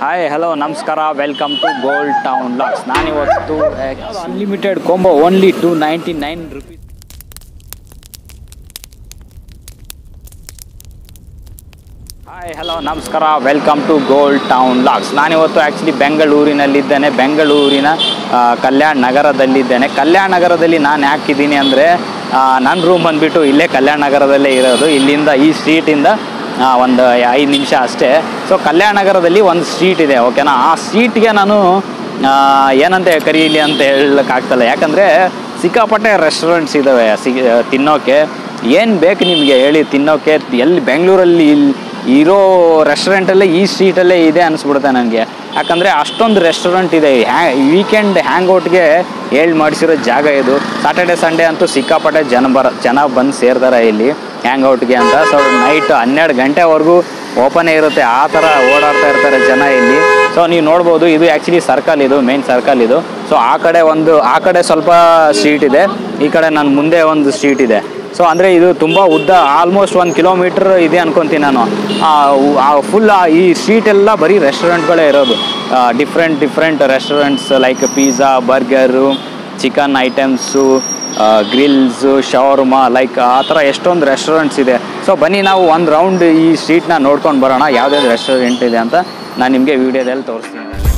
hi hello ನಮಸ್ಕಾರ welcome to Gold Town Locks ನಾನಿವತ್ತು unlimited combo only two ninety nine rupees hi hello ನಮಸ್ಕಾರ welcome to Gold Town Locks ನಾನಿವತ್ತು actually ಬೆಂಗಳೂರಿನಲ್ಲಿದ್ದೇನೆ ಬೆಂಗಳೂರಿನ ಆ, ಕಲ್ಯಾಣ್ ನಗರದಲ್ಲಿದ್ದೇನೆ ಕಲ್ಯಾಣ ನಗರದಲ್ಲಿ ನಾನು ಯಾಕಿದ್ದೀನಿ ಅಂದರೆ ನನ್ನ ರೂಮ್ ಬಂದುಬಿಟ್ಟು ಇಲ್ಲೇ ಕಲ್ಯಾಣ ನಗರದಲ್ಲೇ ಇರೋದು ಇಲ್ಲಿಂದ ಈ ಸ್ಟ್ರೀಟಿಂದ ಒಂದು ಐದು ನಿಮಿಷ ಅಷ್ಟೇ ಸೊ ಕಲ್ಯಾಣ ನಗರದಲ್ಲಿ ಒಂದು ಸ್ಟ್ರೀಟ್ ಇದೆ ಓಕೆನಾ ಆ ಸ್ಟ್ರೀಟ್ಗೆ ನಾನು ಆ, ಏನಂತ ಕರೀಲಿ ಅಂತ ಹೇಳೋಕ್ಕಾಗ್ತಲ್ಲ ಯಾಕಂದರೆ ಸಿಕ್ಕಾಪಟ್ಟೆ ರೆಸ್ಟೋರೆಂಟ್ಸ್ ಇದ್ದಾವೆ ಸಿಗ್ ತಿನ್ನೋಕ್ಕೆ ಏನು ಬೇಕು ನಿಮಗೆ ಹೇಳಿ ತಿನ್ನೋಕ್ಕೆ ಎಲ್ಲಿ ಬೆಂಗಳೂರಲ್ಲಿ ಇಲ್ಲಿ ಇರೋ ರೆಸ್ಟೋರೆಂಟಲ್ಲೇ ಈ ಸ್ಟ್ರೀಟಲ್ಲೇ ಇದೆ ಅನಿಸ್ಬಿಡುತ್ತೆ ನನಗೆ ಯಾಕಂದರೆ ಅಷ್ಟೊಂದು ರೆಸ್ಟೋರೆಂಟ್ ಇದೆ ಹ್ಯಾ ವೀಕೆಂಡ್ ಹ್ಯಾಂಗ್ ಔಟ್ಗೆ ಹೇಳಿ ಮಾಡಿಸಿರೋ ಜಾಗ ಇದು ಸಾಟರ್ಡೆ ಸಂಡೇ ಅಂತೂ ಸಿಕ್ಕಾಪಟ್ಟೆ ಜನ ಬರ ಜನ ಬಂದು ಸೇರ್ತಾರೆ ಇಲ್ಲಿ ಹ್ಯಾಂಗ್ ಔಟ್ಗೆ ಅಂತ ಸೊ ನೈಟ್ ಹನ್ನೆರಡು ಗಂಟೆವರೆಗೂ ಓಪನೇ ಇರುತ್ತೆ ಆ ಥರ ಓಡಾಡ್ತಾ ಇರ್ತಾರೆ ಜನ ಇಲ್ಲಿ ಸೊ ನೀವು ನೋಡ್ಬೋದು ಇದು ಆ್ಯಕ್ಚುಲಿ ಸರ್ಕಲ್ ಇದು ಮೇನ್ ಸರ್ಕಲ್ ಇದು ಸೊ ಆ ಕಡೆ ಒಂದು ಆ ಕಡೆ ಸ್ವಲ್ಪ ಸ್ಟ್ರೀಟ್ ಇದೆ ಈ ಕಡೆ ನನ್ನ ಮುಂದೆ ಒಂದು ಸ್ಟ್ರೀಟ್ ಇದೆ ಸೊ ಅಂದರೆ ಇದು ತುಂಬ ಉದ್ದ ಆಲ್ಮೋಸ್ಟ್ ಒಂದು ಕಿಲೋಮೀಟ್ರ್ ಇದೆ ಅನ್ಕೊತೀನಿ ನಾನು ಫುಲ್ ಈ ಸ್ಟ್ರೀಟ್ ಎಲ್ಲ ಬರೀ ರೆಸ್ಟೋರೆಂಟ್ಗಳೇ ಇರೋದು different different restaurants like pizza burger chicken items grills shawarma like ಆ ಥರ ಎಷ್ಟೊಂದು ರೆಸ್ಟೋರೆಂಟ್ಸ್ ಇದೆ ಸೊ ಬನ್ನಿ ನಾವು ಒಂದು ರೌಂಡ್ ಈ ಸ್ಟ್ರೀಟ್ನ ನೋಡ್ಕೊಂಡು ಬರೋಣ ಯಾವುದ್ಯಾವ್ದು ರೆಸ್ಟೋರೆಂಟ್ ಇದೆ ಅಂತ ನಾನು ನಿಮಗೆ ವೀಡಿಯೋದಲ್ಲಿ ತೋರಿಸ್ತೀನಿ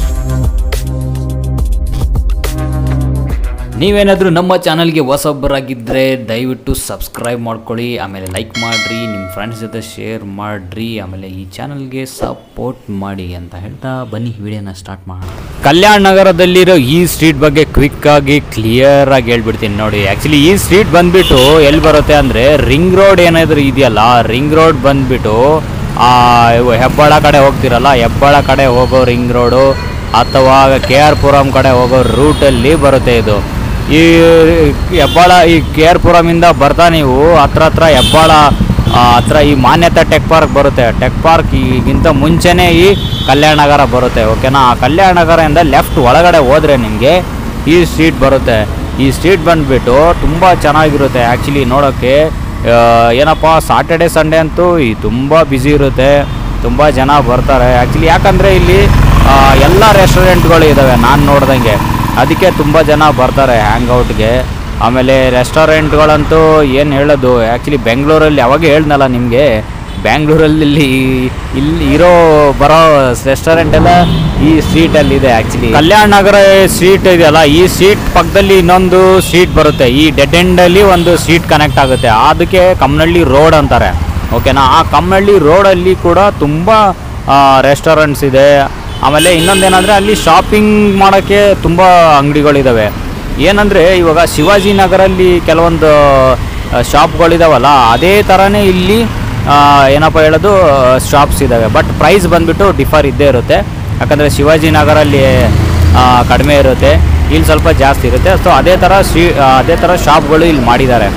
ನೀವೇನಾದರೂ ನಮ್ಮ ಚಾನಲ್ಗೆ ಹೊಸೊಬ್ಬರಾಗಿದ್ದರೆ ದಯವಿಟ್ಟು ಸಬ್ಸ್ಕ್ರೈಬ್ ಮಾಡ್ಕೊಳ್ಳಿ ಆಮೇಲೆ ಲೈಕ್ ಮಾಡಿರಿ ನಿಮ್ಮ ಫ್ರೆಂಡ್ಸ್ ಜೊತೆ ಶೇರ್ ಮಾಡಿರಿ ಆಮೇಲೆ ಈ ಚಾನಲ್ಗೆ ಸಪೋರ್ಟ್ ಮಾಡಿ ಅಂತ ಹೇಳ್ತಾ ಬನ್ನಿ ವಿಡಿಯೋನ ಸ್ಟಾರ್ಟ್ ಮಾಡೋಣ ಕಲ್ಯಾಣ ನಗರದಲ್ಲಿರೋ ಈ ಸ್ಟ್ರೀಟ್ ಬಗ್ಗೆ ಕ್ವಿಕ್ ಆಗಿ ಕ್ಲಿಯರ್ ಆಗಿ ಹೇಳ್ಬಿಡ್ತೀನಿ ನೋಡಿ ಆ್ಯಕ್ಚುಲಿ ಈ ಸ್ಟ್ರೀಟ್ ಬಂದ್ಬಿಟ್ಟು ಎಲ್ಲಿ ಬರುತ್ತೆ ಅಂದರೆ ರಿಂಗ್ ರೋಡ್ ಏನಾದರೂ ಇದೆಯಲ್ಲ ರಿಂಗ್ ರೋಡ್ ಬಂದ್ಬಿಟ್ಟು ಆ, ಇವು ಹೆಬ್ಬಾಳ ಕಡೆ ಹೋಗ್ತಿರಲ್ಲ ಹೆಬ್ಬಾಳ ಕಡೆ ಹೋಗೋ ರಿಂಗ್ ರೋಡು ಅಥವಾ ಕೆ ಆರ್ ಪುರಂ ಕಡೆ ಹೋಗೋ ರೂಟಲ್ಲಿ ಬರುತ್ತೆ ಇದು ಈ ಹೆಬ್ಬಾಳ ಈ ಕೆ ಆರ್ ಪುರಮಿಂದ ಬರ್ತಾ ನೀವು ಹತ್ರ ಹತ್ರ ಹೆಬ್ಬಾಳ ಆ, ಹತ್ರ ಈ ಮಾನ್ಯತಾ ಟೆಕ್ ಪಾರ್ಕ್ ಬರುತ್ತೆ ಟೆಕ್ ಪಾರ್ಕ್ ಈಗಿಂತ ಮುಂಚೆನೇ ಈ ಕಲ್ಯಾಣ ನಗರ ಬರುತ್ತೆ ಓಕೆನಾ ಆ ಕಲ್ಯಾಣ ನಗರದಿಂದ ಲೆಫ್ಟ್ ಒಳಗಡೆ ಹೋದರೆ ನಿಮಗೆ ಈ ಸ್ಟ್ರೀಟ್ ಬರುತ್ತೆ ಈ ಸ್ಟ್ರೀಟ್ ಬಂದುಬಿಟ್ಟು ತುಂಬ ಚೆನ್ನಾಗಿರುತ್ತೆ ಆ್ಯಕ್ಚುಲಿ ನೋಡೋಕ್ಕೆ ಆ, ಏನಪ್ಪ ಸಾಟರ್ಡೆ ಸಂಡೇ ಅಂತೂ ಈ ತುಂಬ ಬ್ಯುಸಿ ಇರುತ್ತೆ ತುಂಬ ಜನ ಬರ್ತಾರೆ ಆ್ಯಕ್ಚುಲಿ ಯಾಕಂದರೆ ಇಲ್ಲಿ ಆ, ಎಲ್ಲ ರೆಸ್ಟೋರೆಂಟ್ಗಳು ಇದ್ದಾವೆ ನಾನು ನೋಡ್ದಂಗೆ ಅದಕ್ಕೆ ತುಂಬ ಜನ ಬರ್ತಾರೆ ಹ್ಯಾಂಗ್ ಔಟ್ಗೆ ಆಮೇಲೆ ರೆಸ್ಟೋರೆಂಟ್ಗಳಂತೂ ಏನು ಹೇಳೋದು ಆ್ಯಕ್ಚುಲಿ ಬೆಂಗಳೂರಲ್ಲಿ ಯಾವಾಗ ಹೇಳ್ದಲ್ಲ ನಿಮಗೆ ಬ್ಯಾಂಗ್ಳೂರಲ್ಲಿ ಇಲ್ಲಿ ಇರೋ ಬರೋ ರೆಸ್ಟೋರೆಂಟ್ ಎಲ್ಲ ಈ ಸ್ಟ್ರೀಟಲ್ಲಿ ಇದೆ ಆ್ಯಕ್ಚುಲಿ ಕಲ್ಯಾಣ ನಗರ ಸ್ಟ್ರೀಟ್ ಇದೆಯಲ್ಲ ಈ ಸ್ಟ್ರೀಟ್ ಪಕ್ಕದಲ್ಲಿ ಇನ್ನೊಂದು ಸ್ಟ್ರೀಟ್ ಬರುತ್ತೆ ಈ ಡೆಡ್ ಎಂಡಲ್ಲಿ ಒಂದು ಸ್ಟ್ರೀಟ್ ಕನೆಕ್ಟ್ ಆಗುತ್ತೆ ಅದಕ್ಕೆ ಕಮ್ಮನಹಳ್ಳಿ ರೋಡ್ ಅಂತಾರೆ ಓಕೆನಾ ಆ ಕಮ್ಮನಹಳ್ಳಿ ರೋಡಲ್ಲಿ ಕೂಡ ತುಂಬ ರೆಸ್ಟೋರೆಂಟ್ಸ್ ಇದೆ ಆಮೇಲೆ ಇನ್ನೊಂದೇನೆಂದರೆ ಅಲ್ಲಿ ಶಾಪಿಂಗ್ ಮಾಡೋಕ್ಕೆ ತುಂಬ ಅಂಗಡಿಗಳಿದ್ದಾವೆ ಏನಂದರೆ ಇವಾಗ ಶಿವಾಜಿ ನಗರಲ್ಲಿ ಕೆಲವೊಂದು ಶಾಪ್ಗಳಿದಾವಲ್ಲ ಅದೇ ಥರನೇ ಇಲ್ಲಿ ಆ, ಏನಪ್ಪ ಹೇಳೋದು ಶಾಪ್ಸ್ ಇದ್ದಾವೆ ಬಟ್ ಪ್ರೈಸ್ ಬಂದುಬಿಟ್ಟು ಡಿಫರ್ ಇದ್ದೇ ಇರುತ್ತೆ ಯಾಕಂದರೆ ಶಿವಾಜಿ ನಗರಲ್ಲಿ ಆ, ಕಡಿಮೆ ಇರುತ್ತೆ ಇಲ್ಲಿ ಸ್ವಲ್ಪ ಜಾಸ್ತಿ ಇರುತ್ತೆ ಸೊ ಅದೇ ಥರ ಶ್ರೀ ಅದೇ ಥರ ಶಾಪ್ಗಳು ಇಲ್ಲಿ ಮಾಡಿದ್ದಾರೆ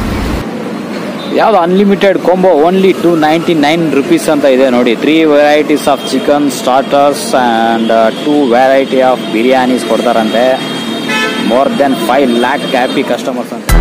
ಯಾವುದು unlimited combo only two ninety nine rupees ಅಂತ ಇದೆ ನೋಡಿ three varieties of chicken starters and two variety of biryanis ಕೊಡ್ತಾರಂತೆ more than five lakh happy customers ಅಂತ